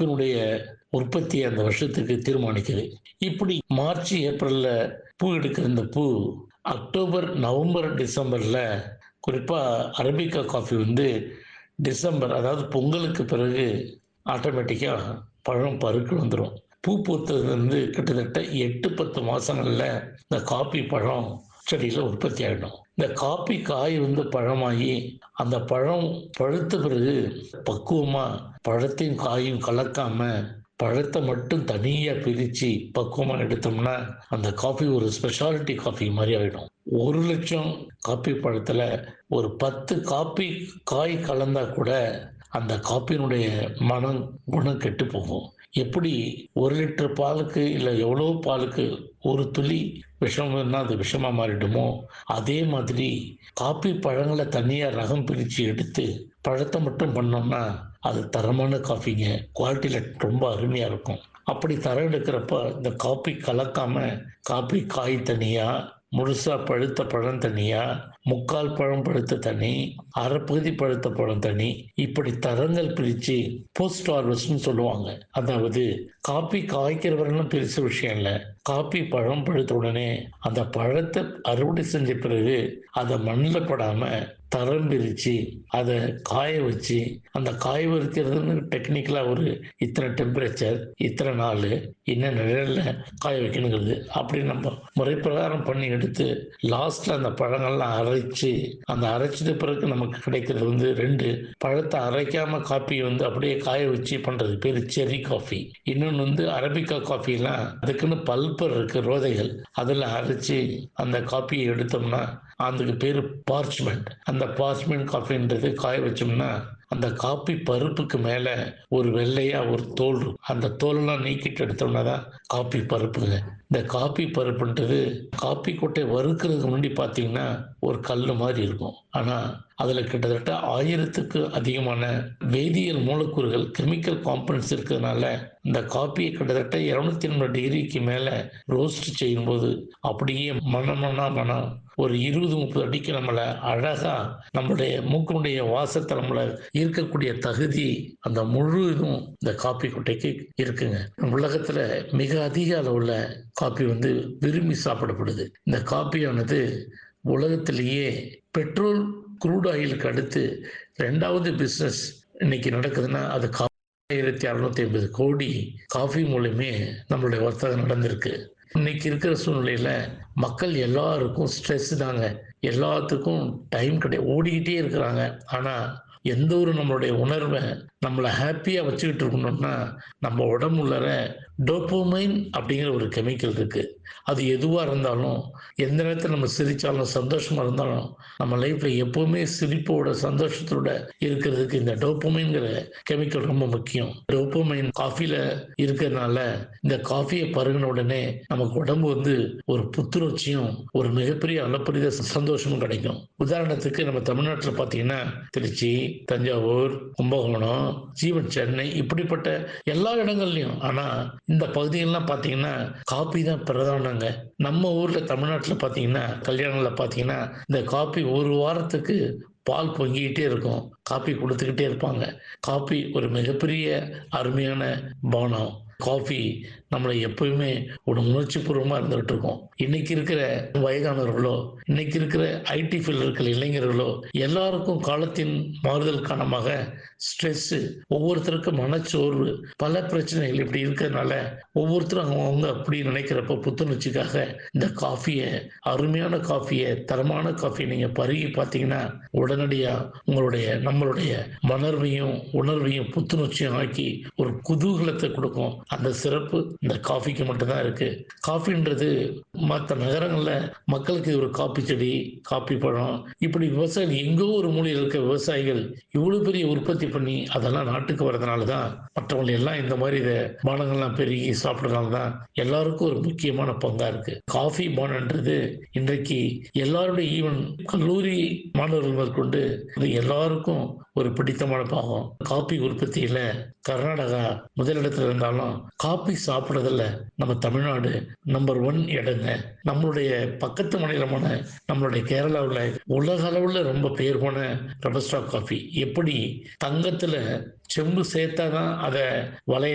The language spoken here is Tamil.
காப்பினுடைய உற்பத்தி அந்த வருஷத்துக்கு தீர்மானிக்குது இப்படி மார்ச் ஏப்ரல்ல பூ எடுக்கிற இந்த பூ அக்டோபர் நவம்பர் டிசம்பர்ல குறிப்பா அரபிக்கா காஃபி வந்து டிசம்பர் அதாவது பொங்கலுக்கு பிறகு ஆட்டோமேட்டிக்காக பழம் பருக்கு வந்துடும் பூ பூத்தது வந்து கிட்டத்தட்ட எட்டு பத்து மாசங்கள்ல இந்த காப்பி பழம் செடியில் உற்பத்தி ஆகிடும் இந்த காப்பி காய் வந்து பழமாகி அந்த பழம் பழுத்த பிறகு பக்குவமாக பழத்தையும் காயும் கலக்காம பழத்தை மட்டும் தனியாக பிரித்து பக்குவமாக எடுத்தோம்னா அந்த காஃபி ஒரு ஸ்பெஷாலிட்டி காஃபி மாதிரி ஆகிடும் ஒரு லட்சம் காப்பி பழத்தில் ஒரு பத்து காப்பி காய் கலந்தா கூட அந்த காப்பியினுடைய மனம் குணம் கெட்டு போகும் எப்படி ஒரு லிட்டர் பாலுக்கு இல்லை எவ்வளோ பாலுக்கு ஒரு துளி விஷம்னா அது விஷமாக மாறிடுமோ அதே மாதிரி காப்பி பழங்களை தனியாக ரகம் பிரித்து எடுத்து பழத்தை மட்டும் பண்ணோம்னா அது தரமான காஃபிங்க குவாலிட்டியில் ரொம்ப அருமையாக இருக்கும் அப்படி தரம் எடுக்கிறப்ப இந்த காப்பி கலக்காம காப்பி காய் தனியாக முழுசாக பழுத்த பழம் தனியாக முக்கால் பழம் பழுத்த தனி அரைப்பகுதி பழுத்த பழம் தனி இப்படி தரங்கள் பிரித்து போஸ்ட் ஹார்வெஸ்ட்னு சொல்லுவாங்க அதாவது காப்பி காய்க்கிறவரெல்லாம் பெருசு விஷயம் இல்லை காப்பி பழம் பழுத்த உடனே அந்த பழத்தை அறுவடை செஞ்ச பிறகு அதை மண்ணில் படாமல் தரம் பிரித்து அதை காய வச்சு அந்த காய வைக்கிறதுன்னு டெக்னிக்கலாக ஒரு இத்தனை டெம்பரேச்சர் இத்தனை நாள் என்ன நிழலில் காய வைக்கணுங்கிறது அப்படி நம்ம முறை பிரகாரம் பண்ணி எடுத்து லாஸ்ட்டில் அந்த பழங்கள்லாம் அரைச்சு அந்த அரைச்சிட்ட பிறகு நமக்கு கிடைக்கிறது வந்து ரெண்டு பழத்தை அரைக்காம காப்பியை வந்து அப்படியே காய வச்சு பண்ணுறது பேர் செரி காஃபி இன்னொன்று வந்து அரபிக்கா காஃபிலாம் அதுக்குன்னு பல்பர் இருக்கு ரோதைகள் அதில் அரைச்சி அந்த காப்பியை எடுத்தோம்னா அதுக்கு பேர் பார்ச்மெண்ட் அந்த பார்ச்மெண்ட் காஃபின்றது காய வச்சோம்னா அந்த காப்பி பருப்புக்கு மேலே ஒரு வெள்ளையா ஒரு தோல் இருக்கும். அந்த தோலெல்லாம் நீக்கிட்டு எடுத்தோம்னா தான் காப்பி பருப்புங்க இந்த காப்பி பருப்புன்றது காப்பி கொட்டை வறுக்கிறதுக்கு முன்னாடி பார்த்தீங்கன்னா ஒரு கல் மாதிரி இருக்கும் ஆனால் அதில் கிட்டத்தட்ட ஆயிரத்துக்கு அதிகமான வேதியியல் மூலக்கூறுகள் கெமிக்கல் காம்பனன்ட்ஸ் இருக்கிறதுனால இந்த காப்பியை கிட்டத்தட்ட இரநூத்தி எண்பது டிகிரிக்கு மேலே ரோஸ்ட் செய்யும்போது அப்படியே மணமனா மனம் ஒரு இருபது முப்பது அடிக்கு நம்மளை அழகா நம்மளுடைய மூக்கினுடைய வாசத்தை நம்மளை ஈர்க்கக்கூடிய தகுதி அந்த முழு இதுவும் இந்த காப்பி கொட்டைக்கு இருக்குங்க உலகத்துல மிக அதிக அளவுல காப்பி வந்து விரும்பி சாப்பிடப்படுது இந்த காப்பியானது உலகத்திலேயே பெட்ரோல் குரூட் ஆயிலுக்கு அடுத்து ரெண்டாவது பிஸ்னஸ் இன்னைக்கு நடக்குதுன்னா அது கா ஆயிரத்தி அறுநூத்தி ஐம்பது கோடி காஃபி மூலமே நம்மளுடைய வர்த்தகம் நடந்திருக்கு இன்னைக்கு இருக்கிற சூழ்நிலையில மக்கள் எல்லாருக்கும் ஸ்ட்ரெஸ் தாங்க எல்லாத்துக்கும் டைம் கிடையாது ஓடிக்கிட்டே இருக்கிறாங்க ஆனா எந்த ஒரு நம்மளுடைய உணர்வை நம்மளை ஹாப்பியாக வச்சுக்கிட்டு இருக்கணும்னா நம்ம உடம்புள்ளற டோப்போமைன் அப்படிங்கிற ஒரு கெமிக்கல் இருக்கு அது எதுவாக இருந்தாலும் எந்த நேரத்தில் நம்ம சிரித்தாலும் சந்தோஷமா இருந்தாலும் நம்ம லைஃப்ல எப்பவுமே சிரிப்போட சந்தோஷத்தோட இருக்கிறதுக்கு இந்த டோப்போமைன்கிற கெமிக்கல் ரொம்ப முக்கியம் டோப்போமைன் காஃபில இருக்கிறதுனால இந்த காஃபியை பருகின உடனே நமக்கு உடம்பு வந்து ஒரு புத்துணர்ச்சியும் ஒரு மிகப்பெரிய அளப்பரிய சந்தோஷமும் கிடைக்கும் உதாரணத்துக்கு நம்ம தமிழ்நாட்டில் பார்த்தீங்கன்னா திருச்சி தஞ்சாவூர் கும்பகோணம் ஜீவன் சென்னை இப்படிப்பட்ட எல்லா இடங்கள்லையும் ஆனா இந்த பகுதிகள்லாம் பார்த்தீங்கன்னா காப்பி தான் பிரதானங்க நம்ம ஊர்ல தமிழ்நாட்டில் பார்த்தீங்கன்னா கல்யாணங்கள்ல பார்த்தீங்கன்னா இந்த காப்பி ஒரு வாரத்துக்கு பால் பொங்கிக்கிட்டே இருக்கும் காப்பி கொடுத்துக்கிட்டே இருப்பாங்க காப்பி ஒரு மிகப்பெரிய அருமையான பானம் காஃபி நம்மளை எப்பயுமே ஒரு உணர்ச்சி பூர்வமாக இருந்துகிட்டு இருக்கோம் இன்னைக்கு இருக்கிற வயதானவர்களோ இன்னைக்கு இருக்கிற ஐடி ஃபீல்டில் இருக்கிற இளைஞர்களோ எல்லாருக்கும் காலத்தின் மாறுதல் காரணமாக ஸ்ட்ரெஸ் ஒவ்வொருத்தருக்கும் மனச்சோர்வு பல பிரச்சனைகள் இப்படி இருக்கிறதுனால ஒவ்வொருத்தரும் அவங்க அப்படி நினைக்கிறப்ப புத்துணர்ச்சிக்காக இந்த காஃபியை அருமையான காஃபியை தரமான காஃபியை நீங்க பருகி பார்த்தீங்கன்னா உடனடியாக உங்களுடைய நம்மளுடைய மணர்வையும் உணர்வையும் புத்துணர்ச்சியும் ஆக்கி ஒரு குதூகலத்தை கொடுக்கும் அந்த சிறப்பு இந்த காஃபிக்கு மட்டும்தான் இருக்கு காஃபின்றது மற்ற நகரங்கள்ல மக்களுக்கு ஒரு காப்பி செடி காப்பி பழம் இப்படி விவசாயிகள் எங்கோ ஒரு மூலையில் இருக்க விவசாயிகள் இவ்வளவு பெரிய உற்பத்தி பண்ணி அதெல்லாம் நாட்டுக்கு வர்றதுனால தான் மற்றவங்க எல்லாம் இந்த மாதிரி இதை பானங்கள்லாம் பெருகி சாப்பிட்றதுனால தான் எல்லாருக்கும் ஒரு முக்கியமான பங்கா இருக்கு காஃபி பானன்றது இன்றைக்கு எல்லாருடைய ஈவன் கல்லூரி மாணவர்கள் முதற்கொண்டு இது எல்லாருக்கும் ஒரு பிடித்தமான பாகம் காப்பி உற்பத்தியில கர்நாடகா முதலிடத்துல இருந்தாலும் காப்பி சாப்பிட்றதுல நம்ம தமிழ்நாடு நம்பர் ஒன் இடங்க நம்மளுடைய பக்கத்து மாநிலமான நம்மளுடைய கேரளாவில் உலக அளவில் ரொம்ப பேர் போன ரபஸ்டா காஃபி எப்படி தங்கத்துல செம்பு சேர்த்தாதான் அதை வளைய